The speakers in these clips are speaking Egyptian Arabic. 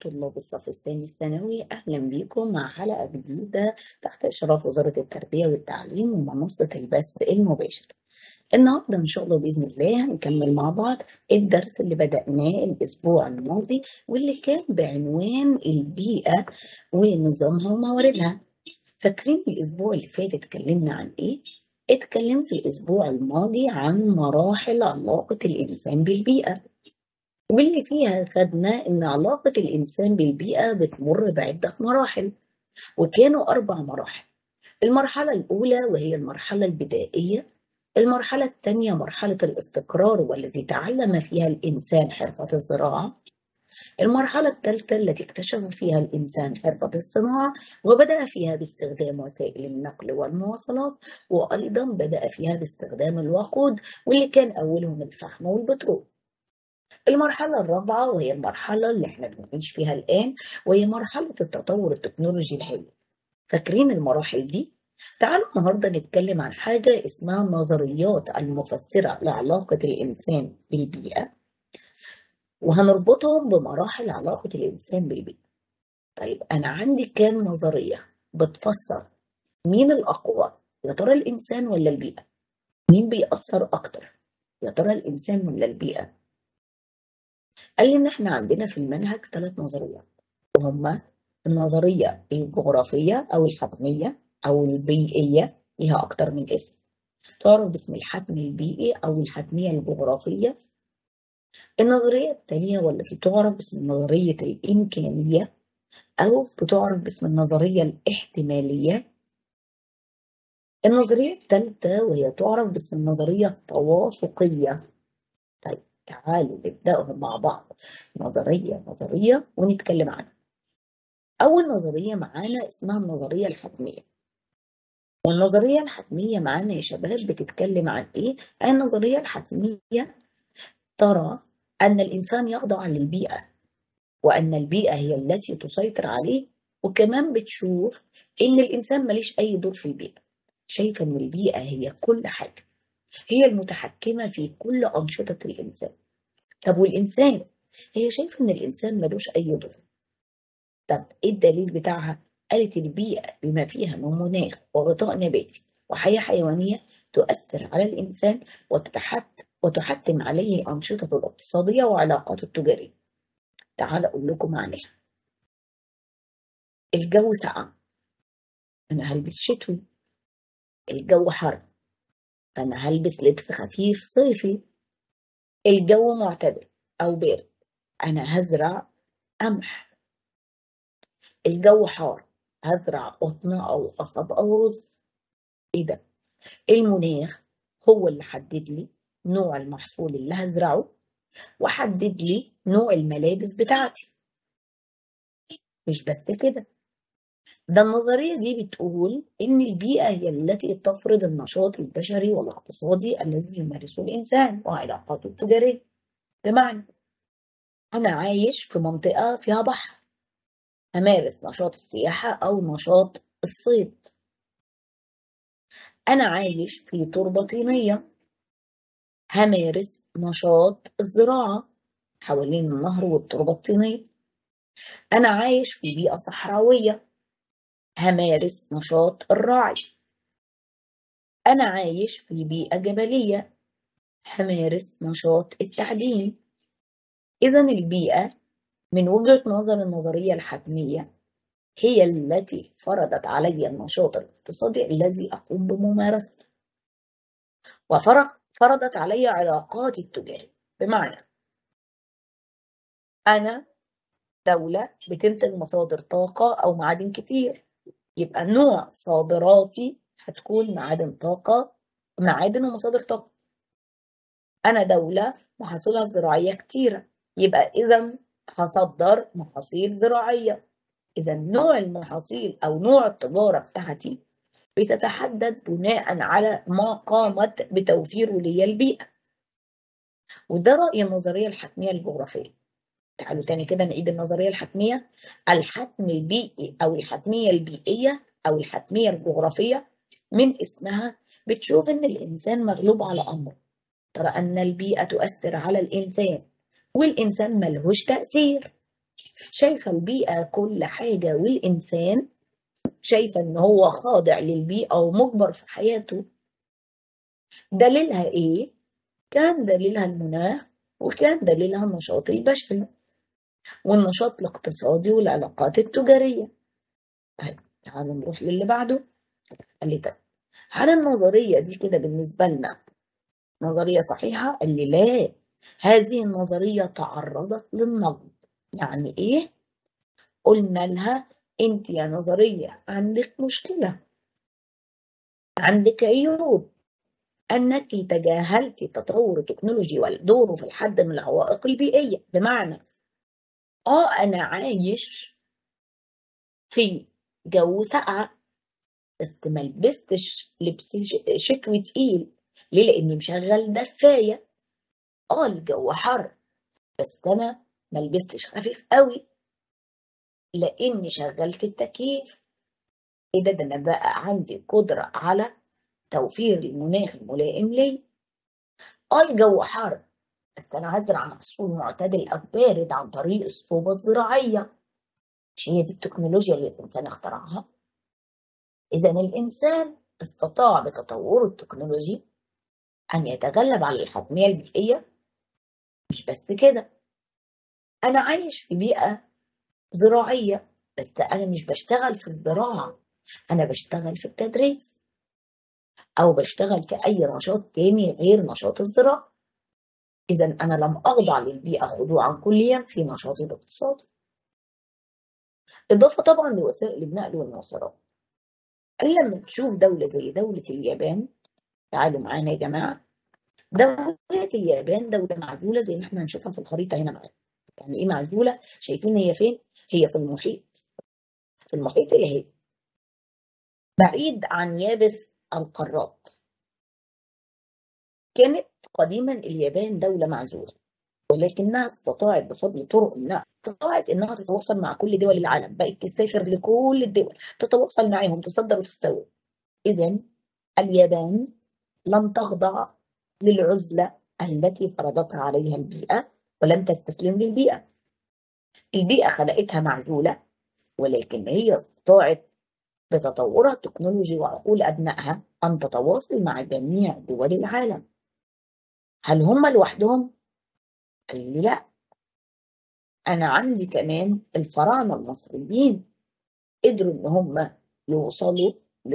طلاب الصف الثاني الثانوي أهلا بكم مع حلقة جديدة تحت إشراف وزارة التربية والتعليم ومنصة البث المباشر. النهارده إن شاء الله بإذن الله هنكمل مع بعض الدرس اللي بدأناه الأسبوع الماضي واللي كان بعنوان البيئة ونظامها ومواردها. فاكرين الأسبوع اللي فات اتكلمنا عن إيه؟ اتكلمت الأسبوع الماضي عن مراحل علاقة الإنسان بالبيئة. واللي فيها خدنا إن علاقة الإنسان بالبيئة بتمر بعدة مراحل وكانوا أربع مراحل المرحلة الأولى وهي المرحلة البدائية المرحلة الثانية مرحلة الاستقرار والتي تعلم فيها الإنسان حرفة الزراعة المرحلة الثالثة التي اكتشف فيها الإنسان حرفة الصناعة وبدأ فيها باستخدام وسائل النقل والمواصلات وأيضا بدأ فيها باستخدام الوقود واللي كان أولهم الفحم والبترول المرحلة الرابعة وهي المرحلة اللي احنا بنعيش فيها الآن وهي مرحلة التطور التكنولوجي الحالي فاكرين المراحل دي؟ تعالوا النهاردة نتكلم عن حاجة اسمها النظريات المفسرة لعلاقة الإنسان بالبيئة وهنربطهم بمراحل علاقة الإنسان بالبيئة طيب أنا عندي كام نظرية بتفسر مين الأقوى يا ترى الإنسان ولا البيئة؟ مين بيأثر أكتر؟ يا ترى الإنسان ولا البيئة؟ قال لي إن إحنا عندنا في المنهج ثلاث نظريات وهما النظرية الجغرافية أو الحتمية أو البيئية ليها أكتر من اسم تعرف باسم الحتم البيئي أو الحتمية الجغرافية النظرية الثانية والتي تعرف باسم نظرية الإمكانية أو بتعرف باسم النظرية الاحتمالية النظرية الثالثة وهي تعرف باسم النظرية التوافقية طيب تعالوا نبدأهم مع بعض نظرية نظرية ونتكلم عنها أول نظرية معانا اسمها النظرية الحتمية والنظرية الحتمية معانا يا شباب بتتكلم عن إيه؟ النظرية الحتمية ترى أن الإنسان يخضع للبيئة وأن البيئة هي التي تسيطر عليه وكمان بتشوف إن الإنسان مليش أي دور في البيئة شايفة إن البيئة هي كل حاجة هي المتحكمة في كل أنشطة الإنسان طب والإنسان هي شايفة إن الإنسان ملوش أي دور طب إيه الدليل بتاعها؟ قالت البيئة بما فيها من مناخ وغطاء نباتي وحياة حيوانية تؤثر على الإنسان وتتحت وتحتم عليه أنشطته الاقتصادية وعلاقاته التجارية تعال أقول لكم معناها الجو سقع أنا هلبس شتوي الجو حر فأنا هلبس لبس خفيف صيفي الجو معتدل أو بارد أنا هزرع قمح الجو حار هزرع قطن أو قصب أو رز إيه ده؟ المناخ هو اللي حدد لي نوع المحصول اللي هزرعه وحدد لي نوع الملابس بتاعتي مش بس كده ده النظرية دي بتقول إن البيئة هي التي تفرض النشاط البشري والاقتصادي الذي يمارسه الإنسان وعلاقاته التجارية بمعنى أنا عايش في منطقة فيها بحر أمارس نشاط السياحة أو نشاط الصيد أنا عايش في تربة طينية همارس نشاط الزراعة حوالين النهر والتربة الطينية أنا عايش في بيئة صحراوية همارس نشاط الرعي أنا عايش في بيئة جبلية همارس نشاط التعدين إذا البيئة من وجهة نظر النظرية الحتمية هي التي فرضت علي النشاط الاقتصادي الذي أقوم بممارسته وفرضت علي علاقاتي التجارية بمعنى أنا دولة بتنتج مصادر طاقة أو معادن كتير يبقى نوع صادراتي هتكون معادن طاقة معادن ومصادر طاقة أنا دولة محاصيلها الزراعية كتيرة يبقى إذا هصدر محاصيل زراعية إذا نوع المحاصيل أو نوع التجارة بتاعتي بتتحدد بناء على ما قامت بتوفيره لي البيئة وده رأي النظرية الحتمية الجغرافية تعالوا تاني كده نعيد النظرية الحتمية الحتم البيئي أو الحتمية البيئية أو الحتمية الجغرافية من اسمها بتشوف إن الإنسان مغلوب على أمره ترى أن البيئة تؤثر على الإنسان والإنسان ملهوش تأثير شايفة البيئة كل حاجة والإنسان شايفة إن هو خاضع للبيئة ومجبر في حياته دليلها إيه؟ كان دليلها المناخ وكان دليلها النشاط البشري والنشاط الاقتصادي والعلاقات التجارية طيب تعالوا نروح للي بعده قال لي طيب هل النظرية دي كده بالنسبة لنا نظرية صحيحة؟ قال لي لا هذه النظرية تعرضت للنقد يعني إيه؟ قلنا لها أنت يا نظرية عندك مشكلة عندك عيوب أنك تجاهلت تطور التكنولوجي ودوره في الحد من العوائق البيئية بمعنى آه أنا عايش في جو ساقعة بس ما لبستش لبس شتوي تقيل ليه؟ لأني مشغل دفاية آه الجو حر بس أنا ما لبستش خفيف قوي لأني شغلت التكييف إيه ده ده أنا بقى عندي قدرة على توفير المناخ الملائم لي اه الجو حر بس انا هزرع محصول معتدل او بارد عن طريق الصوبة الزراعية مش هي دي التكنولوجيا اللي الانسان اخترعها اذا الانسان استطاع بتطوره التكنولوجي ان يتغلب على الحتمية البيئية مش بس كده انا عايش في بيئة زراعية بس انا مش بشتغل في الزراعة انا بشتغل في التدريس أو بشتغل في أي نشاط تاني غير نشاط الزراعة إذا أنا لم أخضع للبيئة خضوعا كليا في نشاطي الاقتصادي إضافة طبعا لوسائل النقل والمواصلات لما تشوف دولة زي دولة اليابان تعالوا معانا يا جماعة دولة اليابان دولة معزولة زي ما احنا هنشوفها في الخريطة هنا معانا يعني ايه معزولة؟ شايفين هي فين؟ هي في المحيط في المحيط الهادي بعيد عن يابس القارات كانت قديما اليابان دولة معزولة ولكنها استطاعت بفضل طرق النقل استطاعت انها تتواصل مع كل دول العالم بقت تسافر لكل الدول تتواصل معهم تصدر وتستورد اذا اليابان لم تخضع للعزلة التي فرضتها عليها البيئة ولم تستسلم للبيئة البيئة خلقتها معزولة ولكن هي استطاعت بتطورها التكنولوجي وعقول أبنائها أن تتواصل مع جميع دول العالم هل هم لوحدهم؟ قال لي لا أنا عندي كمان الفراعنة المصريين قدروا إن هم يوصلوا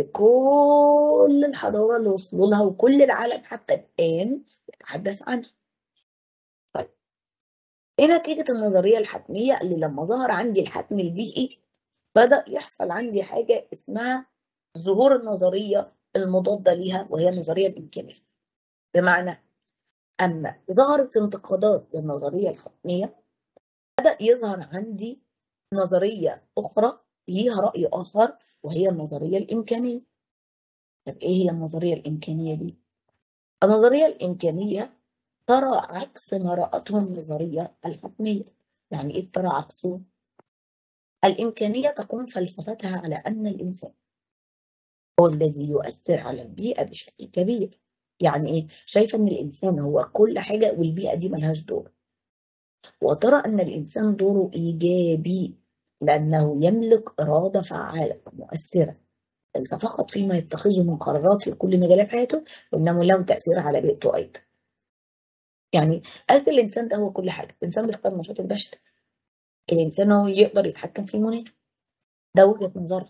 لكل الحضارة اللي وصلوا لها وكل العالم حتى الآن يتحدث عنها طيب ايه نتيجة النظرية الحتمية اللي لما ظهر عندي الحتم البيئي بدأ يحصل عندي حاجة اسمها ظهور النظرية المضادة ليها وهي النظرية الإمكانية بمعنى أما ظهرت انتقادات للنظرية الحتمية بدأ يظهر عندي نظرية أخرى ليها رأي آخر وهي النظرية الإمكانية طب إيه هي النظرية الإمكانية دي؟ النظرية الإمكانية ترى عكس ما رأته النظرية الحتمية يعني إيه ترى عكسه؟ الإمكانية تقوم فلسفتها على أن الإنسان هو الذي يؤثر على البيئة بشكل كبير يعني إيه؟ شايفة أن الإنسان هو كل حاجة والبيئة دي ملهاش دور وترى أن الإنسان دوره إيجابي لأنه يملك إرادة فعالة مؤثرة ليس فقط فيما يتخذه من قرارات في كل مجالات حياته وإنما له تأثير على بيئته أيضا يعني قالت الإنسان ده هو كل حاجة الإنسان بيختار النشاط البشري الإنسان هو يقدر يتحكم في المناخ ده وجهة نظرها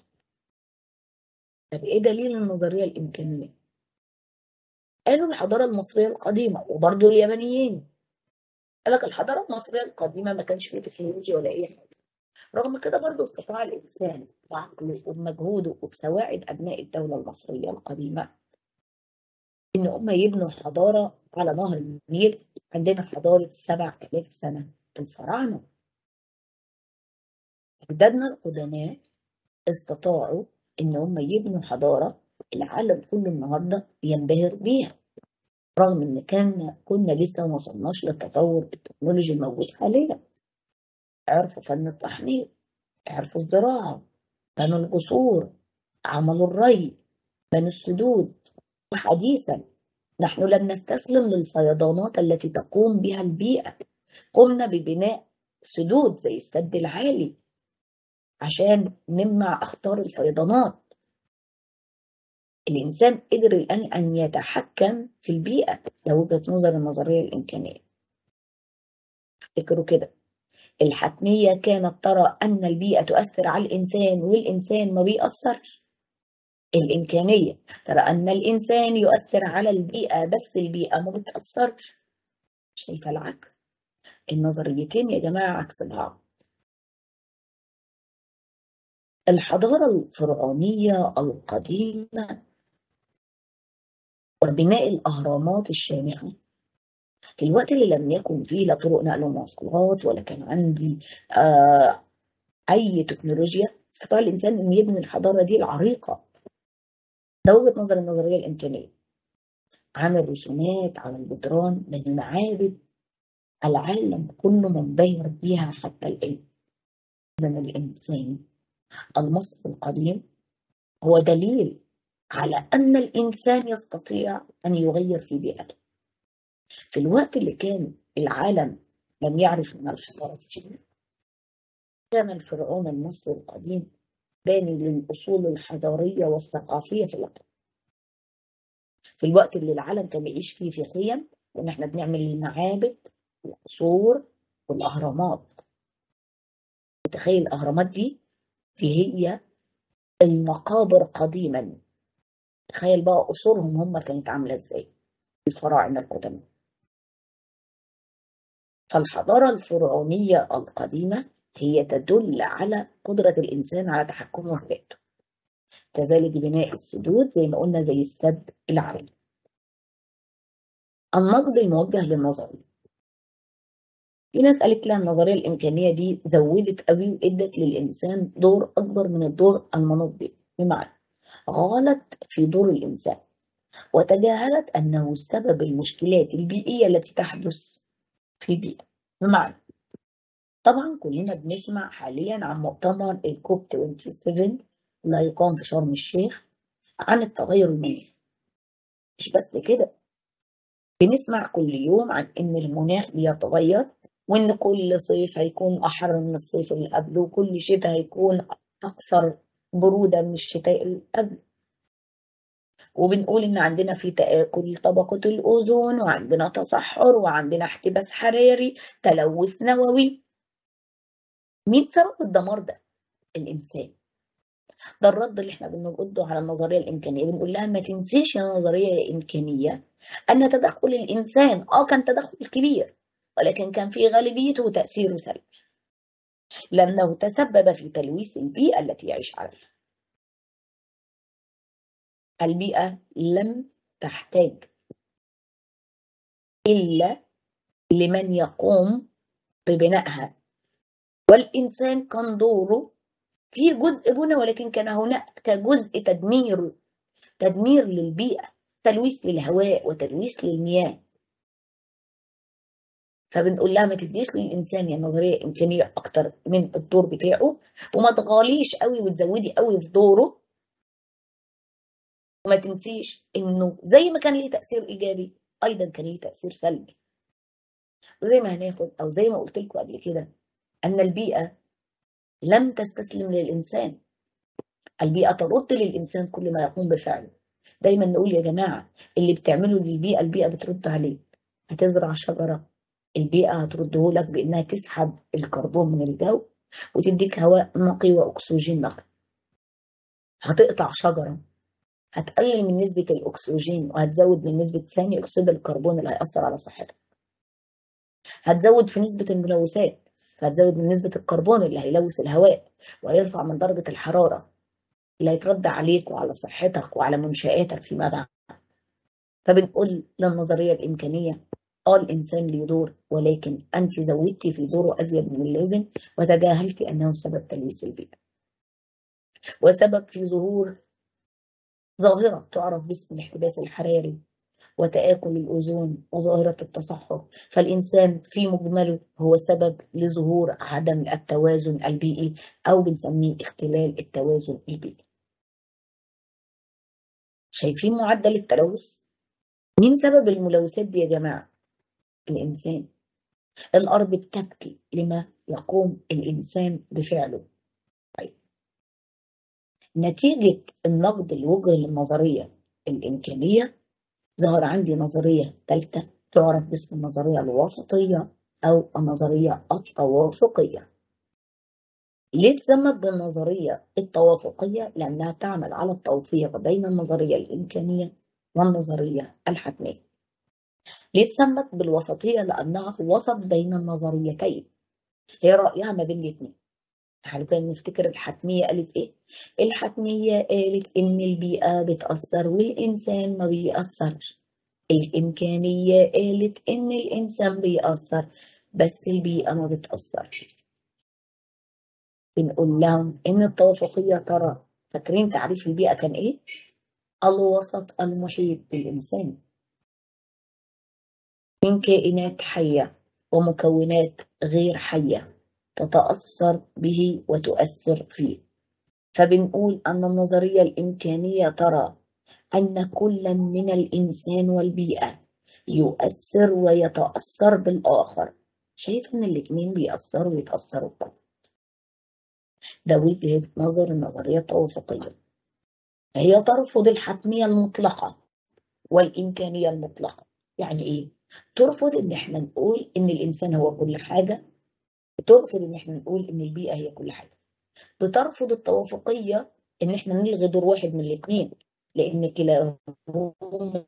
طب إيه دليل النظرية الإمكانية؟ قالوا الحضارة المصرية القديمة وبرضه اليابانيين قال لك الحضارة المصرية القديمة ما كانش فيه تكنولوجيا ولا أي حاجة رغم كده برضه استطاع الإنسان بعقله وبمجهوده وبسواعد أبناء الدولة المصرية القديمة إن هم يبنوا حضارة على نهر النيل عندنا حضارة 7000 سنة الفراعنة أجدادنا القدماء استطاعوا إن هم يبنوا حضارة العالم كله النهاردة ينبهر بيها رغم إن كان كنا لسه ما وصلناش للتطور التكنولوجي الموجود حاليا عرفوا فن التحنيط عرفوا الزراعة بنوا القصور عملوا الري بنوا السدود وحديثا نحن لم نستسلم للفيضانات التي تقوم بها البيئة قمنا ببناء سدود زي السد العالي عشان نمنع أخطار الفيضانات الإنسان قدر الآن أن يتحكم في البيئة ده وجهة نظر النظرية الإمكانية افتكروا كده الحتمية كانت ترى أن البيئة تؤثر على الإنسان والإنسان ما بيأثرش الإمكانية ترى أن الإنسان يؤثر على البيئة بس البيئة ما بتأثرش شايفة العكس النظريتين يا جماعة عكس بعض الحضارة الفرعونية القديمة وبناء الأهرامات الشامخة في الوقت اللي لم يكن فيه لا طرق نقل ومواصلات ولا كان عندي آه أي تكنولوجيا استطاع الإنسان أن يبني الحضارة دي العريقة ده وجهة نظر النظرية الإمكانية عمل رسومات على الجدران من معابد العالم كله منبهر بيها حتى الآن إذا الإنسان المصري القديم هو دليل على أن الإنسان يستطيع أن يغير في بيئته في الوقت اللي كان العالم لم يعرف من الحضارة شيء كان الفرعون المصري القديم باني للأصول الحضارية والثقافية في الأرض في الوقت اللي العالم كان بيعيش فيه في خيم وإن إحنا بنعمل المعابد والقصور والأهرامات متخيل الأهرامات دي دي هي المقابر قديما تخيل بقى قصورهم هم كانت عاملة ازاي الفراعنة القدماء فالحضارة الفرعونية القديمة هي تدل على قدرة الإنسان على تحكمه في ذاته كذلك بناء السدود زي ما قلنا زي السد العالي النقد الموجه للنظرية في ناس قالت لها النظرية الإمكانية دي زودت قوي وإدت للإنسان دور أكبر من الدور المنوط به بمعنى غلط في دور الإنسان وتجاهلت أنه سبب المشكلات البيئية التي تحدث في البيئة بمعنى طبعا كلنا بنسمع حاليا عن مؤتمر الكوب 27 اللي هيقام في شرم الشيخ عن التغير المناخي مش بس كده بنسمع كل يوم عن ان المناخ بيتغير وان كل صيف هيكون احر من الصيف اللي قبله وكل شتاء هيكون اكثر برودة من الشتاء اللي قبله وبنقول ان عندنا في تآكل طبقة الاوزون وعندنا تصحر وعندنا احتباس حراري تلوث نووي مين سبب الدمار ده الانسان ده الرد اللي احنا بنرده على النظريه الامكانيه بنقول لها ما تنسيش يا نظريه الامكانيه ان تدخل الانسان اه كان تدخل كبير ولكن كان في غالبيته تاثيره سلبي لانه تسبب في تلويث البيئه التي يعيش عليها البيئه لم تحتاج الا لمن يقوم ببنائها والانسان كان دوره في جزء بنى ولكن كان هناك جزء تدمير تدمير للبيئة تلويث للهواء وتلويث للمياه فبنقول لها ما تديش للإنسان يا نظرية إمكانية أكتر من الدور بتاعه وما تغاليش قوي وتزودي قوي في دوره وما تنسيش إنه زي ما كان ليه تأثير إيجابي أيضا كان ليه تأثير سلبي وزي ما هناخد أو زي ما قلت لكم قبل كده أن البيئة لم تستسلم للإنسان البيئة ترد للإنسان كل ما يقوم بفعله دايما نقول يا جماعة اللي بتعمله للبيئة البيئة بترد عليه هتزرع شجرة البيئة هترده لك بإنها تسحب الكربون من الجو وتديك هواء نقي وأكسجين نقي هتقطع شجرة هتقلل من نسبة الأكسجين وهتزود من نسبة ثاني أكسيد الكربون اللي هيأثر على صحتك هتزود في نسبة الملوثات فهتزود من نسبة الكربون اللي هيلوث الهواء وهيرفع من درجة الحرارة اللي هيترد عليك وعلى صحتك وعلى منشآتك فيما بعد فبنقول للنظرية الإمكانية اه الإنسان ليه دور ولكن أنت زودتي في دوره أزيد من اللازم وتجاهلتي أنه سبب تلويث البيئة وسبب في ظهور ظاهرة تعرف باسم الاحتباس الحراري وتآكل الأوزون وظاهرة التصحر فالإنسان في مجمله هو سبب لظهور عدم التوازن البيئي أو بنسميه اختلال التوازن البيئي شايفين معدل التلوث؟ مين سبب الملوثات دي يا جماعة؟ الإنسان الأرض بتبكي لما يقوم الإنسان بفعله طيب. نتيجة النقد الوجه للنظرية الإمكانية ظهر عندي نظرية ثالثة تعرف باسم النظرية الوسطية أو النظرية التوافقية ليه تسمت بالنظرية التوافقية؟ لأنها تعمل على التوفيق بين النظرية الإمكانية والنظرية الحتمية ليه تسمت بالوسطية؟ لأنها وسط بين النظريتين هي رأيها ما بين الاثنين تعالوا كده نفتكر الحتمية قالت إيه؟ الحتمية قالت إن البيئة بتأثر والإنسان ما بيأثرش الإمكانية قالت إن الإنسان بيأثر بس البيئة ما بتأثرش بنقول لهم إن التوافقية ترى فاكرين تعريف البيئة كان إيه؟ الوسط المحيط بالإنسان من كائنات حية ومكونات غير حية تتأثر به وتؤثر فيه فبنقول أن النظرية الإمكانية ترى أن كل من الإنسان والبيئة يؤثر ويتأثر بالآخر شايف إن الاتنين بيأثروا ويتأثروا ببعض ده وجهة نظر النظرية التوافقية هي ترفض الحتمية المطلقة والإمكانية المطلقة يعني إيه؟ ترفض إن إحنا نقول إن الإنسان هو كل حاجة بترفض إن إحنا نقول إن البيئة هي كل حاجة بترفض التوافقية إن إحنا نلغي دور واحد من الاثنين لأن كلاهما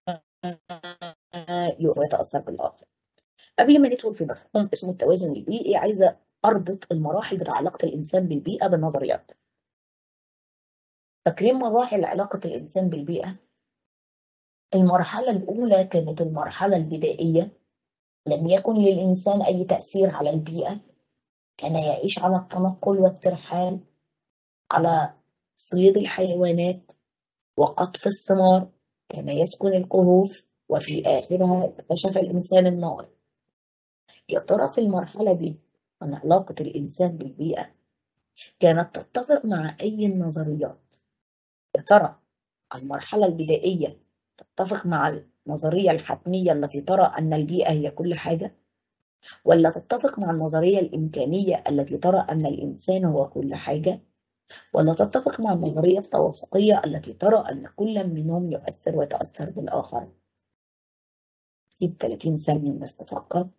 يتأثر بالآخر قبل ما ندخل في مفهوم اسمه التوازن البيئي عايزة أربط المراحل بتاع علاقة الإنسان بالبيئة بالنظريات فاكرين مراحل علاقة الإنسان بالبيئة؟ المرحلة الأولى كانت المرحلة البدائية لم يكن للإنسان أي تأثير على البيئة كان يعيش على التنقل والترحال على صيد الحيوانات وقطف الثمار كان يسكن الكهوف وفي آخرها اكتشف الإنسان النار يا ترى في المرحلة دي أن علاقة الإنسان بالبيئة كانت تتفق مع أي النظريات يا ترى المرحلة البدائية تتفق مع النظرية الحتمية التي ترى أن البيئة هي كل حاجة ولا تتفق مع النظرية الإمكانية التي ترى أن الإنسان هو كل حاجة ولا تتفق مع النظرية التوافقية التي ترى أن كل منهم يؤثر ويتأثر بالآخر سيب 30 ثانية الناس تفكر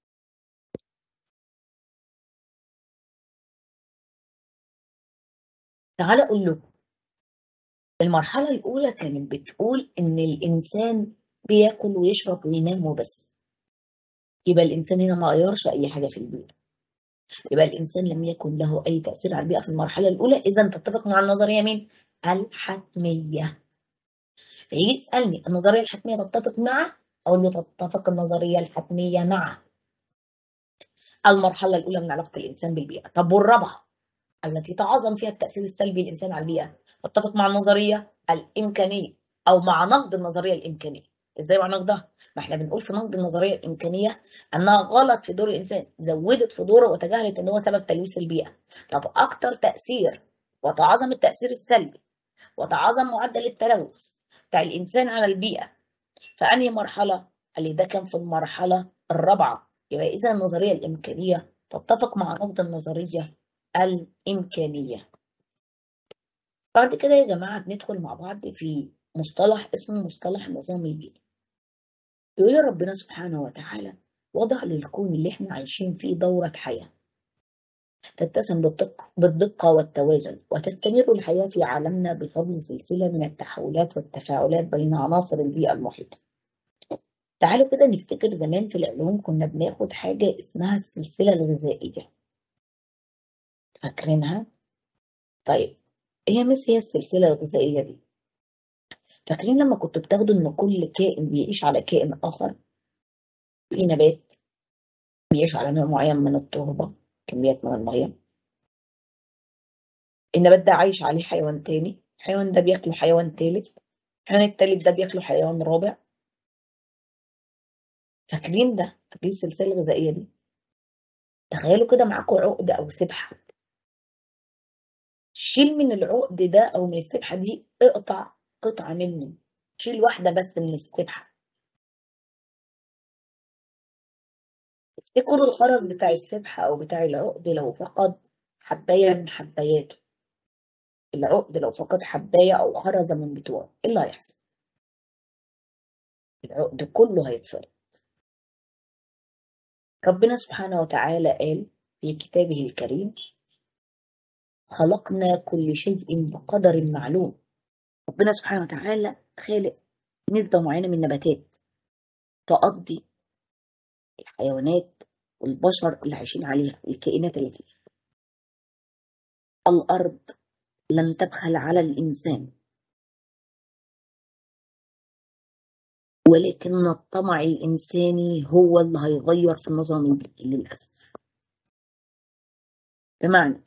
تعال أقول لكم المرحلة الأولى كانت بتقول إن الإنسان بياكل ويشرب وينام وبس يبقى الإنسان هنا ما غيرش أي حاجة في البيئة يبقى الإنسان لم يكن له أي تأثير على البيئة في المرحلة الأولى إذا تتفق مع النظرية مين؟ الحتمية فيجي يسألني النظرية الحتمية تتفق مع أقول له تتفق النظرية الحتمية مع المرحلة الأولى من علاقة الإنسان بالبيئة طب والرابعة التي تعظم فيها التأثير السلبي للإنسان على البيئة تتفق مع النظرية الإمكانية أو مع نقد النظرية الإمكانية إزاي مع نقدها؟ ما احنا بنقول في نقد النظرية الإمكانية أنها غلط في دور الإنسان زودت في دوره وتجاهلت أن هو سبب تلويث البيئة طب أكتر تأثير وتعظم التأثير السلبي وتعظم معدل التلوث بتاع الإنسان على البيئة فأنهي مرحلة؟ اللي ده كان في المرحلة الرابعة يبقى إذا النظرية الإمكانية تتفق مع نقد النظرية الإمكانية بعد كده يا جماعة بندخل مع بعض في مصطلح اسمه مصطلح النظام البيئي يقول ربنا سبحانه وتعالى وضع للكون اللي احنا عايشين فيه دورة حياة تتسم بالدقة, بالدقة والتوازن وتستمر الحياة في عالمنا بفضل سلسلة من التحولات والتفاعلات بين عناصر البيئة المحيطة تعالوا كده نفتكر زمان في العلوم كنا بناخد حاجة اسمها السلسلة الغذائية فاكرينها؟ طيب هي مس هي السلسلة الغذائية دي فاكرين لما كنتوا بتاخدوا ان كل كائن بيعيش على كائن اخر في نبات بيعيش على نوع معين من التربة كميات من المية النبات ده عايش عليه حيوان تاني الحيوان ده بياكله حيوان تالت الحيوان التالت ده بياكله حيوان رابع فاكرين ده فاكرين السلسلة الغذائية دي تخيلوا كده معاكم عقد أو سبحة شيل من العقد ده أو من السبحة دي اقطع قطعة منه شيل واحدة بس من السبحة يكون الخرز بتاع السبحة أو بتاع العقد لو فقد حباية من حباياته العقد لو فقد حباية أو خرزة من بتوعه إيه اللي هيحصل؟ العقد كله هيتفرد ربنا سبحانه وتعالى قال في كتابه الكريم خلقنا كل شيء بقدر معلوم ربنا سبحانه وتعالى خالق نسبة معينة من النباتات تقضي الحيوانات والبشر اللي عايشين عليها الكائنات اللي فيها الأرض لم تبخل على الإنسان ولكن الطمع الإنساني هو اللي هيغير في النظام البيئي للأسف بمعنى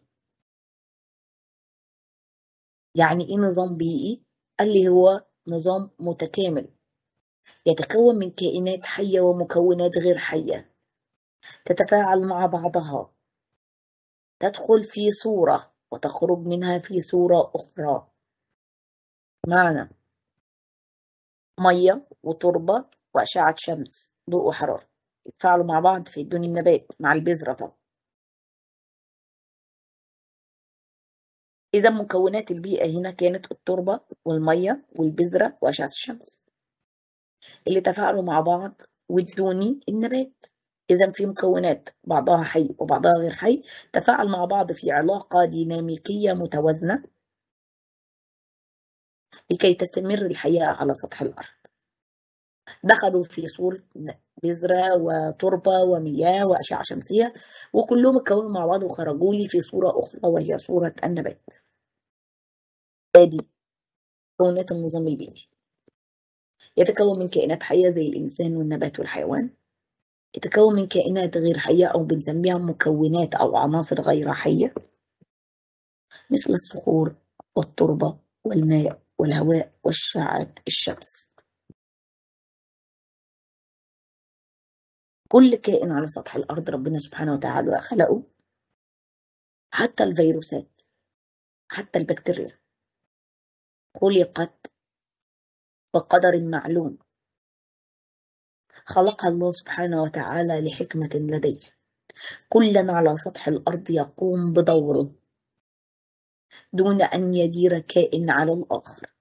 يعني إيه نظام بيئي؟ قال لي هو نظام متكامل يتكون من كائنات حية ومكونات غير حية تتفاعل مع بعضها تدخل في صورة وتخرج منها في صورة أخرى معنى مية وتربة وأشعة شمس ضوء وحرارة يتفاعلوا مع بعض في الدنيا النبات مع البذرة طبعا إذا مكونات البيئة هنا كانت التربة والمية والبذرة وأشعة الشمس اللي تفاعلوا مع بعض وادوني النبات إذا في مكونات بعضها حي وبعضها غير حي تفاعل مع بعض في علاقة ديناميكية متوازنة لكي تستمر الحياة على سطح الأرض دخلوا في صورة بذرة وتربة ومياه وأشعة شمسية وكلهم اتكونوا مع بعض وخرجوا لي في صورة أخرى وهي صورة النبات آدي مكونات النظام البيئي يتكون من كائنات حية زي الإنسان والنبات والحيوان يتكون من كائنات غير حية أو بنسميها مكونات أو عناصر غير حية مثل الصخور والتربة والماء والهواء وأشعة الشمس كل كائن على سطح الأرض ربنا سبحانه وتعالى خلقه حتى الفيروسات حتى البكتيريا خلقت بقدر معلوم خلقها الله سبحانه وتعالى لحكمة لديه كلا على سطح الأرض يقوم بدوره دون أن يدير كائن على الآخر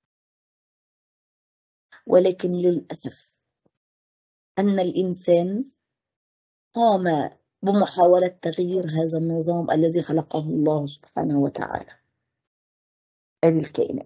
ولكن للأسف أن الإنسان قام بمحاولة تغيير هذا النظام الذي خلقه الله سبحانه وتعالى هذه الكائنات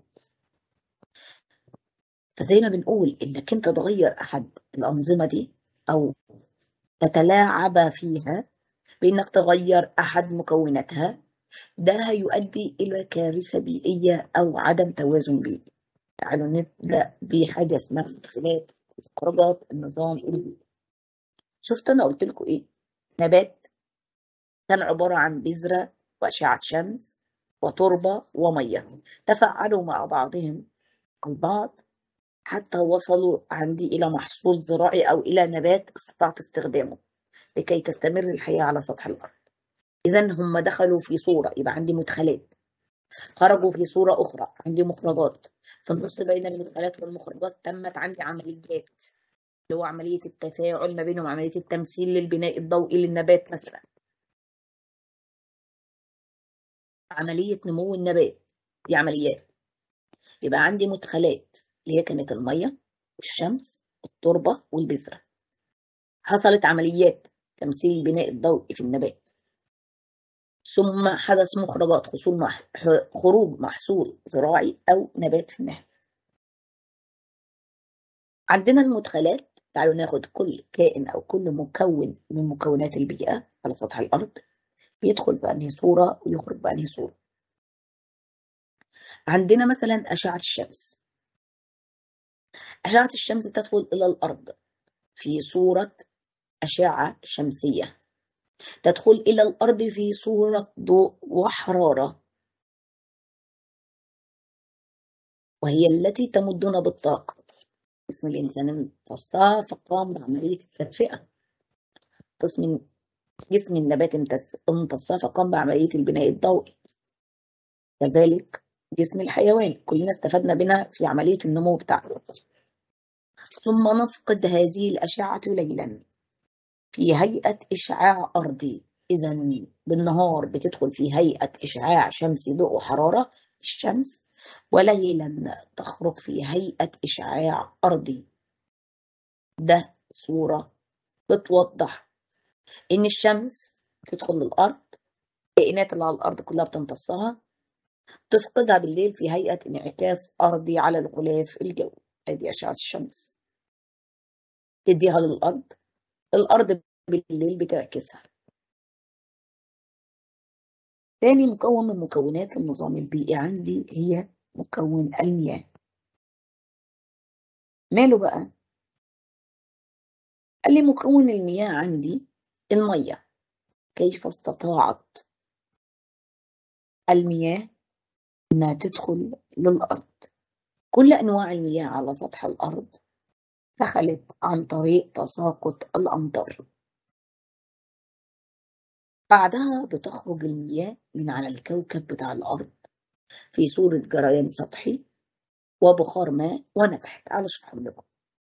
فزي ما بنقول إنك أنت تغير أحد الأنظمة دي أو تتلاعب فيها بإنك تغير أحد مكوناتها ده هيؤدي إلى كارثة بيئية أو عدم توازن بيئي تعالوا نبدأ بحاجة اسمها اختلاف إخراجات النظام البيئي شفت أنا قلت لكم إيه نبات كان عبارة عن بذرة وأشعة شمس وتربة ومية تفاعلوا مع بعضهم البعض حتى وصلوا عندي إلى محصول زراعي أو إلى نبات استطعت استخدامه لكي تستمر الحياة على سطح الأرض إذا هم دخلوا في صورة يبقى عندي مدخلات خرجوا في صورة أخرى عندي مخرجات في النص بين المدخلات والمخرجات تمت عندي عمليات اللي هو عملية التفاعل ما بينهم عملية التمثيل للبناء الضوئي للنبات مثلا عملية نمو النبات دي عمليات يبقى عندي مدخلات اللي هي كانت المية والشمس التربة والبذرة حصلت عمليات تمثيل البناء الضوئي في النبات ثم حدث مخرجات حصول مح... خروج محصول زراعي أو نبات في النهاية عندنا المدخلات تعالوا ناخد كل كائن أو كل مكون من مكونات البيئة على سطح الأرض بيدخل بأنهي صورة ويخرج بأنهي صورة عندنا مثلا أشعة الشمس أشعة الشمس تدخل إلى الأرض في صورة أشعة شمسية تدخل إلى الأرض في صورة ضوء وحرارة وهي التي تمدنا بالطاقة جسم الإنسان امتصها فقام بعملية التدفئة قسم جسم النبات امتصها فقام بعملية البناء الضوئي كذلك جسم الحيوان كلنا استفدنا منها في عملية النمو بتاعته ثم نفقد هذه الأشعة ليلا في هيئة إشعاع أرضي إذا بالنهار بتدخل في هيئة إشعاع شمسي ضوء وحرارة الشمس وليلا تخرج في هيئة إشعاع أرضي ده صورة بتوضح إن الشمس تدخل للأرض الكائنات اللي على الأرض كلها بتمتصها تفقدها بالليل في هيئة انعكاس أرضي على الغلاف الجوي أدي أشعة الشمس تديها للأرض الأرض بالليل بتعكسها تاني مكون من مكونات النظام البيئي عندي هي مكون المياه ماله بقى قال لي مكون المياه عندي المية كيف استطاعت المياه انها تدخل للارض كل انواع المياه على سطح الارض دخلت عن طريق تساقط الامطار بعدها بتخرج المياه من على الكوكب بتاع الارض في صورة جريان سطحي وبخار ماء ونتح تعالوا اشرح لكم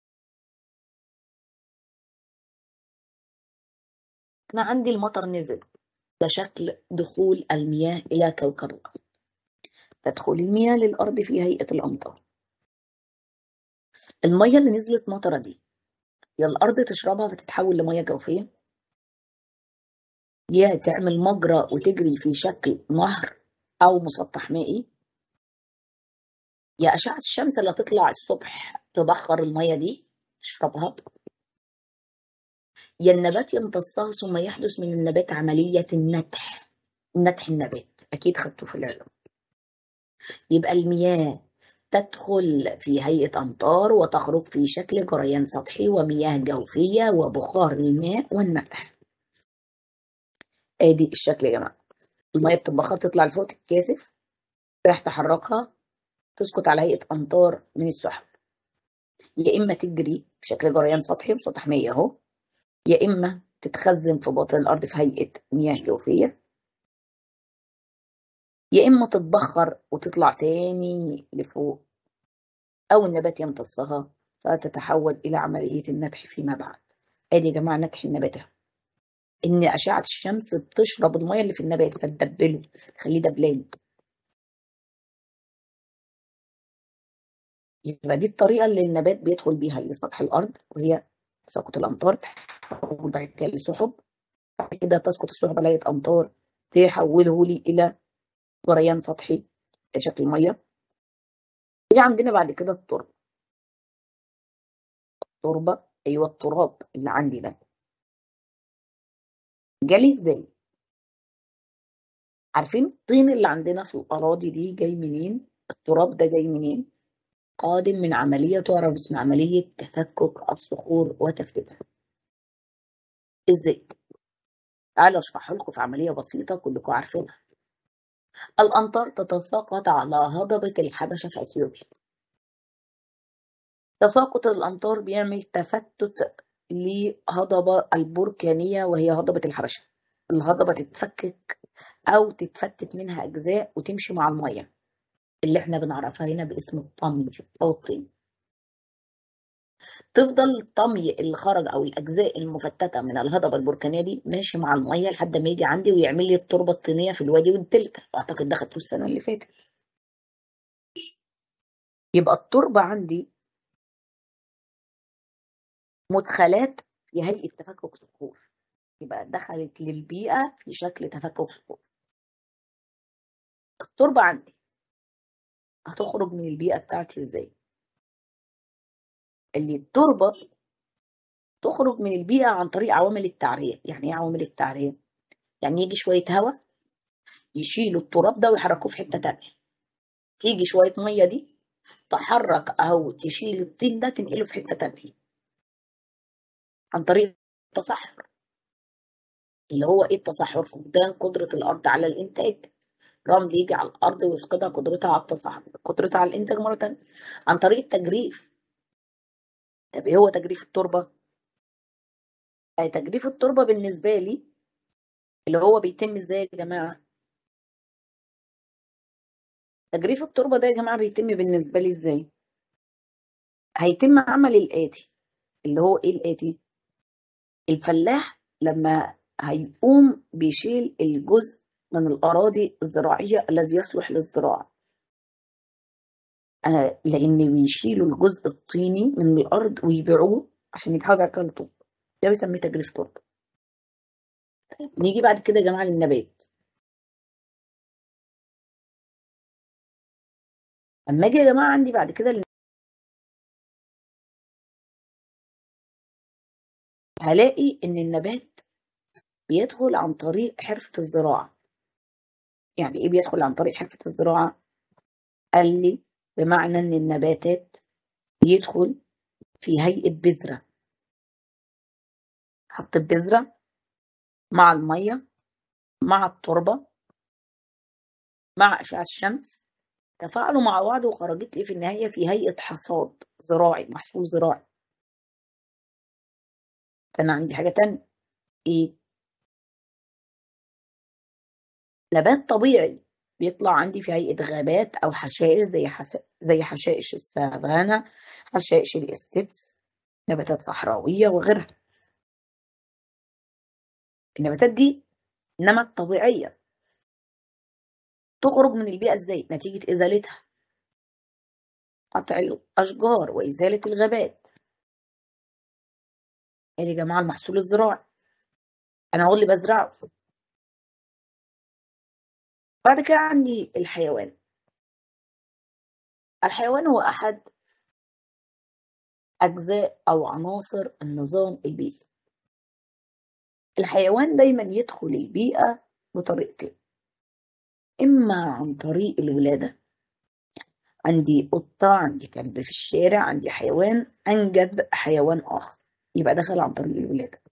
أنا عندي المطر نزل ده شكل دخول المياه إلى كوكب الأرض تدخل المياه للأرض في هيئة الأمطار المية اللي نزلت مطرة دي يا الأرض تشربها فتتحول لمية جوفية يا تعمل مجرى وتجري في شكل نهر أو مسطح مائي يا أشعة الشمس اللي تطلع الصبح تبخر المية دي تشربها يا النبات يمتصها ثم يحدث من النبات عملية النتح نتح النبات أكيد خدته في العلم يبقى المياه تدخل في هيئة أمطار وتخرج في شكل جريان سطحي ومياه جوفية وبخار الماء والنتح ادي الشكل يا جماعة المياه بتتبخر تطلع لفوق تتكاثف راح تحركها تسقط على هيئة أمطار من السحب يا إما تجري بشكل جريان سطحي وسطح مائي أهو يا إما تتخزن في باطن الأرض في هيئة مياه جوفية يا إما تتبخر وتطلع تاني لفوق أو النبات يمتصها فتتحول إلى عملية النتح فيما بعد أدي يا جماعة نتح النبات إن أشعة الشمس بتشرب المية اللي في النبات فتدبله تخليه دبلان يبقى دي الطريقة اللي النبات بيدخل بيها لسطح الأرض وهي تساقط الأمطار تحول بعد كده لسحب بعد كده تسقط السحب على هيئة أمطار تحوله لي إلى جريان سطحي شكل مية في عندنا بعد كده التربة التربة أيوة التراب اللي عندي ده جالي ازاي؟ عارفين الطين اللي عندنا في الأراضي دي جاي منين؟ التراب ده جاي منين؟ قادم من عملية تعرف باسم عملية تفكك الصخور وتفتيتها. ازاي؟ تعالوا اشرحها لكم في عملية بسيطة كلكم عارفينها. الأمطار تتساقط على هضبة الحبشة في أثيوبيا. تساقط الأمطار بيعمل تفتت لهضبة البركانية وهي هضبة الحبشة. الهضبة تتفكك أو تتفتت منها أجزاء وتمشي مع المية اللي احنا بنعرفها هنا باسم الطمي أو الطين. تفضل الطمي اللي خرج أو الأجزاء المفتتة من الهضبة البركانية دي ماشي مع المية لحد ما يجي عندي ويعمل لي التربة الطينية في الوادي والدلتا أعتقد ده خدته السنة اللي فاتت. يبقى التربة عندي مدخلات في هيئة تفكك صخور يبقى دخلت للبيئة في شكل تفكك صخور التربة عندي هتخرج من البيئة بتاعتي ازاي اللي التربة تخرج من البيئة عن طريق عوامل التعرية يعني ايه عوامل التعرية يعني يجي شوية هواء يشيلوا التراب ده ويحركوه في حتة تانية تيجي شوية مية دي تحرك أو تشيل الطين ده تنقله في حتة تانية عن طريق التصحر اللي هو ايه التصحر فقدان قدرة الأرض على الإنتاج رمل يجي على الأرض ويفقدها قدرتها على التصحر قدرتها على الإنتاج مرة تانية عن طريق التجريف طب ايه هو تجريف التربة؟ أي تجريف التربة بالنسبة لي اللي هو بيتم ازاي يا جماعة؟ تجريف التربة ده يا جماعة بيتم بالنسبة لي ازاي؟ هيتم عمل الآتي اللي هو ايه الآتي؟ الفلاح لما هيقوم بيشيل الجزء من الأراضي الزراعية الذي يصلح للزراعة آه لأن بيشيلوا الجزء الطيني من الأرض ويبيعوه عشان يتحول بعد كده لطوب ده بيسميه تجريف تربة نيجي بعد كده يا جماعة للنبات أما أجي يا جماعة عندي بعد كده لل- هلاقي إن النبات بيدخل عن طريق حرفة الزراعة يعني إيه بيدخل عن طريق حرفة الزراعة؟ قال لي بمعنى إن النباتات بيدخل في هيئة بذرة حط البذرة مع المية مع التربة مع أشعة الشمس تفاعلوا مع بعض وخرجت لي في النهاية في هيئة حصاد زراعي محصول زراعي فأنا عندي حاجة تانية إيه؟ نبات طبيعي بيطلع عندي في هيئة غابات أو حشائش زي حس... زي حشائش السافانا حشائش الاستبس نباتات صحراوية وغيرها النباتات دي نمت طبيعية تخرج من البيئة ازاي نتيجة ازالتها قطع الاشجار وازالة الغابات يعني يا جماعة المحصول الزراعي انا هو اللي بزرعه بعد كده عندي الحيوان الحيوان هو احد اجزاء او عناصر النظام البيئي الحيوان دايما يدخل البيئة بطريقتين اما عن طريق الولادة عندي قطة عندي كلب في الشارع عندي حيوان أنجب حيوان آخر يبقى دخل عن طريق الولادة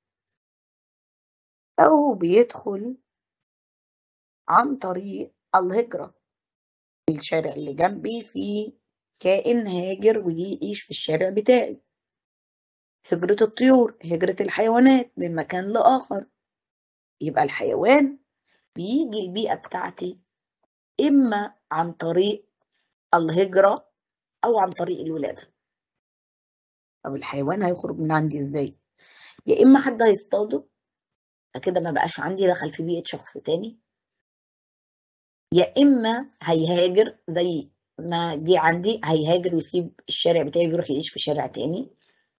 أو بيدخل عن طريق الهجرة في الشارع اللي جنبي في كائن هاجر ويجي يعيش في الشارع بتاعي هجرة الطيور هجرة الحيوانات من مكان لآخر يبقى الحيوان بيجي البيئة بتاعتي إما عن طريق الهجرة أو عن طريق الولادة طب الحيوان هيخرج من عندي إزاي؟ يا إما حد هيصطاده فكده ما بقاش عندي دخل في بيئة شخص تاني يا إما هيهاجر زي ما جه عندي هيهاجر ويسيب الشارع بتاعي ويروح يعيش في شارع تاني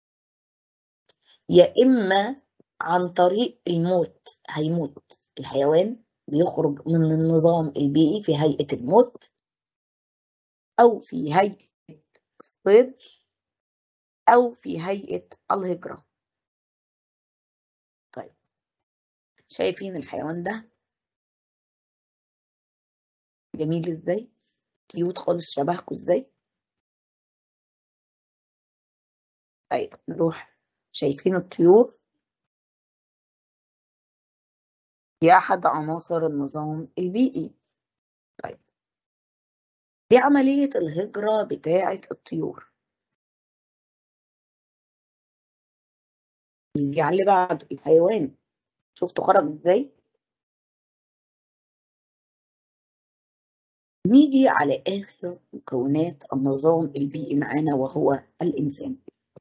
يا إما عن طريق الموت هيموت الحيوان بيخرج من النظام البيئي في هيئة الموت أو في هيئة الصيد أو في هيئة الهجرة طيب شايفين الحيوان ده جميل ازاي كيوت خالص شبهكوا ازاي طيب نروح شايفين الطيور دي أحد عناصر النظام البيئي طيب دي عملية الهجرة بتاعة الطيور نيجي على اللي بعده الحيوان شفتوا خرج ازاي نيجي على آخر مكونات النظام البيئي معانا وهو الإنسان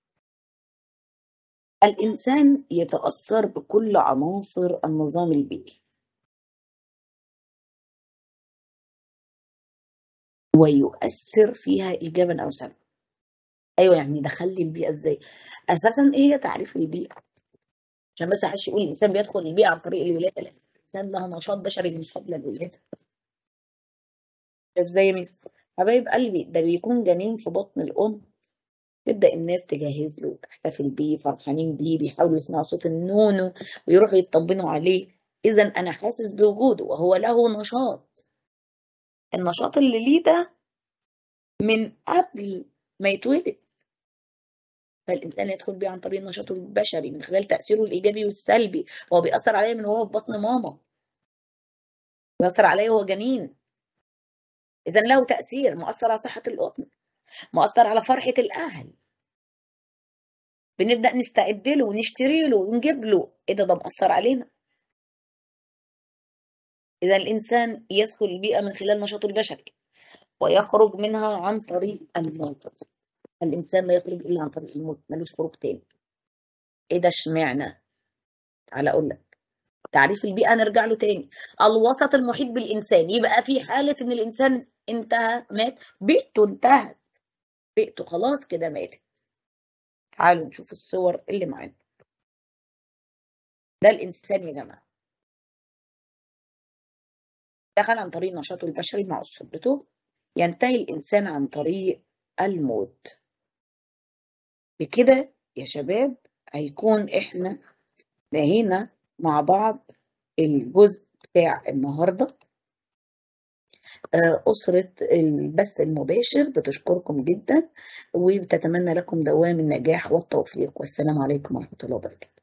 الإنسان يتأثر بكل عناصر النظام البيئي ويؤثر فيها إيجابا أو سلبا أيوة يعني دخل لي البيئة إزاي أساسا إيه هي تعريف البيئة عشان بس محدش يقول الإنسان بيدخل البيئة عن طريق الولادة لا الإنسان له نشاط بشري من قبل الولادة ازاي يا ميس حبايب قلبي ده بيكون جنين في بطن الأم تبدأ الناس تجهز له تحتفل بيه فرحانين بيه بيحاولوا يسمعوا صوت النونو ويروحوا يطمنوا عليه إذا أنا حاسس بوجوده وهو له نشاط النشاط اللي ليه ده من قبل ما يتولد فالإنسان يدخل بيه عن طريق نشاطه البشري من خلال تأثيره الإيجابي والسلبي هو بيأثر عليا من وهو في بطن ماما بيأثر عليا وهو جنين إذا له تأثير مؤثر على صحة الأم مؤثر على فرحة الأهل بنبدأ نستعد له ونشتري له ونجيب له إيه ده ده مؤثر علينا إذا الإنسان يدخل البيئة من خلال نشاطه البشري ويخرج منها عن طريق الموت الإنسان لا يخرج إلا عن طريق الموت ملوش خروج تاني إيه ده اشمعنى تعالى أقول لك تعريف البيئة نرجع له تاني الوسط المحيط بالإنسان يبقى في حالة إن الإنسان انتهى مات بيئته انتهت بيئته خلاص كده ماتت تعالوا نشوف الصور اللي معانا ده الإنسان يا جماعة دخل عن طريق نشاطه البشري مع أسرته ينتهي الإنسان عن طريق الموت بكده يا شباب هيكون إحنا نهينا مع بعض الجزء بتاع النهارده أسرة البث المباشر بتشكركم جدا وبتتمنى لكم دوام النجاح والتوفيق والسلام عليكم ورحمة الله وبركاته